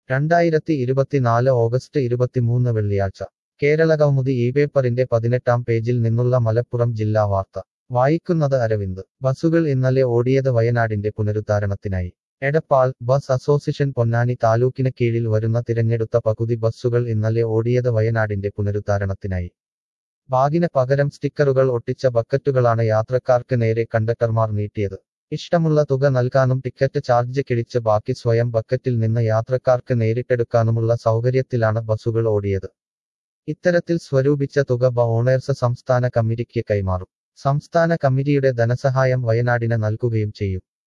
രണ്ടായിരത്തി ഇരുപത്തിനാല് ഓഗസ്റ്റ് ഇരുപത്തിമൂന്ന് വെള്ളിയാഴ്ച കേരള കൗമുദി ഈ പേപ്പറിന്റെ പതിനെട്ടാം പേജിൽ നിന്നുള്ള മലപ്പുറം ജില്ലാ വാർത്ത വായിക്കുന്നത് അരവിന്ദ് ബസുകൾ ഇന്നലെ ഓടിയത് വയനാടിന്റെ പുനരുദ്ധാരണത്തിനായി എടപ്പാൾ ബസ് അസോസിയേഷൻ പൊന്നാനി താലൂക്കിന് കീഴിൽ വരുന്ന തിരഞ്ഞെടുത്ത പകുതി ബസ്സുകൾ ഇന്നലെ ഓടിയത് വയനാടിന്റെ പുനരുദ്ധാരണത്തിനായി ബാഗിന് പകരം സ്റ്റിക്കറുകൾ ഒട്ടിച്ച ബക്കറ്റുകളാണ് യാത്രക്കാർക്ക് നേരെ കണ്ടക്ടർമാർ നീട്ടിയത് ഇഷ്ടമുള്ള തുക നൽകാനും ടിക്കറ്റ് ചാർജ് കിഴിച്ച് ബാക്കി സ്വയം ബക്കറ്റിൽ നിന്ന് യാത്രക്കാർക്ക് നേരിട്ടെടുക്കാനുമുള്ള സൗകര്യത്തിലാണ് ബസുകൾ ഓടിയത് ഇത്തരത്തിൽ സ്വരൂപിച്ച തുക ബ ഓണേഴ്സ് സംസ്ഥാന കമ്മിറ്റിക്ക് കൈമാറും സംസ്ഥാന കമ്മിറ്റിയുടെ ധനസഹായം വയനാടിന് നൽകുകയും ചെയ്യും